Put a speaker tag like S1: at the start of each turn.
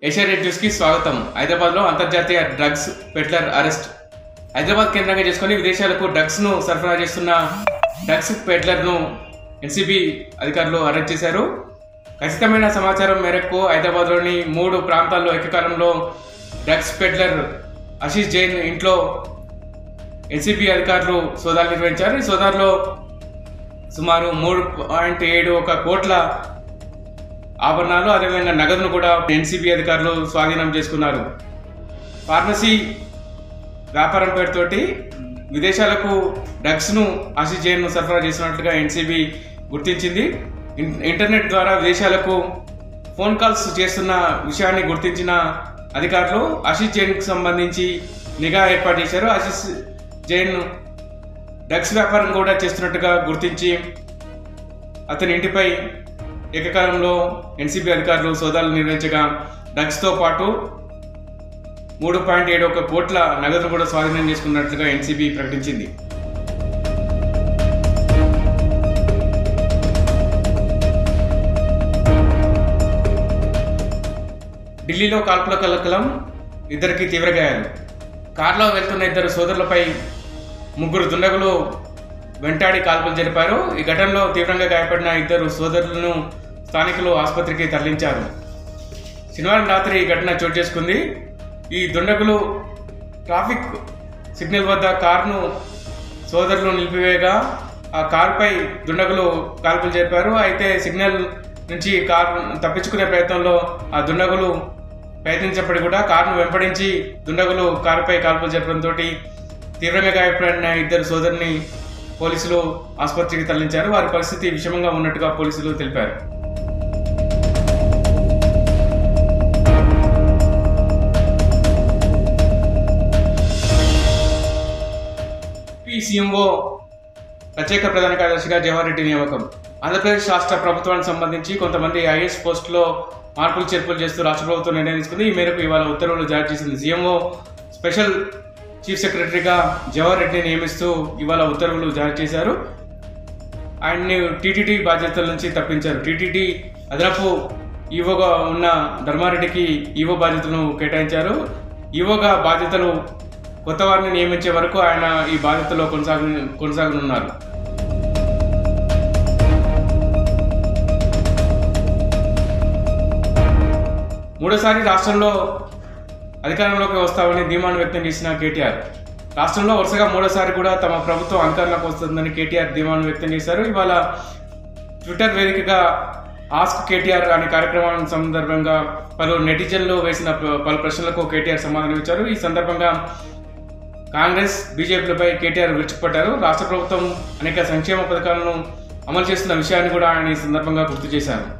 S1: Asia news కి స్వాగతం హైదరాబాద్ లో అంతర్జాతీయ డ్రగ్స్ పెట్లర్ అరెస్ట్ హైదరాబాద్ కేంద్రంగా చేసుకుని విదేశాలకు డ్రగ్స్ ను సరఫరా చేస్తున్న డ్రగ్స్ పెట్లర్ ను ఎన్సిబి అధికారులు అరెస్ట్ చేశారు ఖచ్చితమైన సమాచారం మేరకు హైదరాబాద్లోని మూడు ప్రాంతాల్లో ఏకకాలంలో డ్రగ్స్ పెడ్లర్ ఆశీష్ జైన్ ఇంట్లో ఎన్సిబి అధికారులు సోదాలు నిర్వహించారు ఈ సోదాల్లో సుమారు మూడు పాయింట్ ఏడు ఒక కోట్ల ఆభరణాలు అదేవిధంగా నగదును కూడా ఎన్సిబి అధికారులు స్వాధీనం చేసుకున్నారు ఫార్మసీ వ్యాపారం పేరుతోటి విదేశాలకు డ్రగ్స్ను ఆశీష్ జైన్ను సరఫరా చేసినట్లుగా ఎన్సిబి గుర్తించింది ఇన్- ఇంటర్నెట్ ద్వారా విదేశాలకు ఫోన్ కాల్స్ చేస్తున్న విషయాన్ని గుర్తించిన అధికారులు ఆశీష్ జైన్కు సంబంధించి నిఘా ఏర్పాటు చేశారు ఆశీష్ జైన్ డ్రగ్స్ వ్యాపారం కూడా చేస్తున్నట్టుగా గుర్తించి అతని ఇంటిపై ఏకకాలంలో ఎన్సీబీ అధికారులు సోదాలు నిర్వహించగా డ్రగ్స్తో పాటు మూడు పాయింట్ ఏడు ఒక కోట్ల నగదును కూడా స్వాధీనం చేసుకున్నట్లుగా ఎన్సీబీ ప్రకటించింది ఢిల్లీలో కాల్పుల కలకలం ఇద్దరికి తీవ్ర గాయాలు కారులో వెళ్తున్న ఇద్దరు సోదరులపై ముగ్గురు దుండగులు వెంటాడి కాల్పులు జరిపారు ఈ ఘటనలో తీవ్రంగా గాయపడిన ఇద్దరు సోదరులను స్థానికులు ఆసుపత్రికి తరలించారు శనివారం రాత్రి ఈ ఘటన చోటు చేసుకుంది ఈ దుండగులు ట్రాఫిక్ సిగ్నల్ వద్ద కారును సోదరులు నిలిపివేయగా ఆ కారుపై దుండగులు కాల్పులు జరిపారు అయితే సిగ్నల్ నుంచి కారు తప్పించుకునే ప్రయత్నంలో ఆ దుండగులు ప్రయత్నించినప్పటికీ కూడా కారును వెంపడించి దుండగులు కారుపై కాల్పులు జరపడంతో తీవ్రంగా గాయపడిన ఇద్దరు సోదరుని పోలీసులు ఆసుపత్రికి తరలించారు వారి పరిస్థితి విషమంగా ఉన్నట్టుగా పోలీసులు తెలిపారు సీఎంఓ ప్రత్యేక ప్రధాన కార్యదర్శిగా జవహర్ రెడ్డి నియామకం ఆంధ్రప్రదేశ్ రాష్ట్ర ప్రభుత్వానికి సంబంధించి కొంతమంది ఐఏఎస్ పోస్టులో మార్పులు చేర్పులు చేస్తూ రాష్ట్ర ప్రభుత్వం నిర్ణయం తీసుకుంది ఈ మేరకు ఇవాళ ఉత్తర్వులు జారీ చేసింది సీఎంఓ స్పెషల్ చీఫ్ సెక్రటరీగా జవహర్ రెడ్డిని నియమిస్తూ ఇవాళ ఉత్తర్వులు జారీ చేశారు ఆయన్ని టీటీడీ బాధ్యతల నుంచి తప్పించారు టీటీడీ అదనపు ఈవోగా ఉన్న ధర్మారెడ్డికి ఈవో బాధ్యతలను కేటాయించారు ఈవోగా బాధ్యతలు కొత్త వారిని నియమించే వరకు ఆయన ఈ బాధ్యతలో కొనసాగ కొనసాగనున్నారు మూడోసారి రాష్ట్రంలో అధికారంలోకి వస్తామని ధీమాను వ్యక్తం చేసిన కేటీఆర్ రాష్ట్రంలో వరుసగా మూడోసారి కూడా తమ ప్రభుత్వం అధికారంలోకి వస్తుందని కేటీఆర్ ధీమాను వ్యక్తం చేశారు ఇవాళ ట్విట్టర్ వేదికగా ఆస్క్ కేటీఆర్ అనే కార్యక్రమం సందర్భంగా పలు నెటిజన్లు వేసిన ప- పలు ప్రశ్నలకు కేటీఆర్ సమాధానం ఇచ్చారు ఈ సందర్భంగా కాంగ్రెస్ బీజేపీలపై కేటీఆర్ విరుచుకుపడ్డారు రాష్ట్ర ప్రభుత్వం అనేక సంక్షేమ పథకాలను అమలు చేస్తున్న విషయాన్ని కూడా ఆయన ఈ సందర్భంగా గుర్తు చేశారు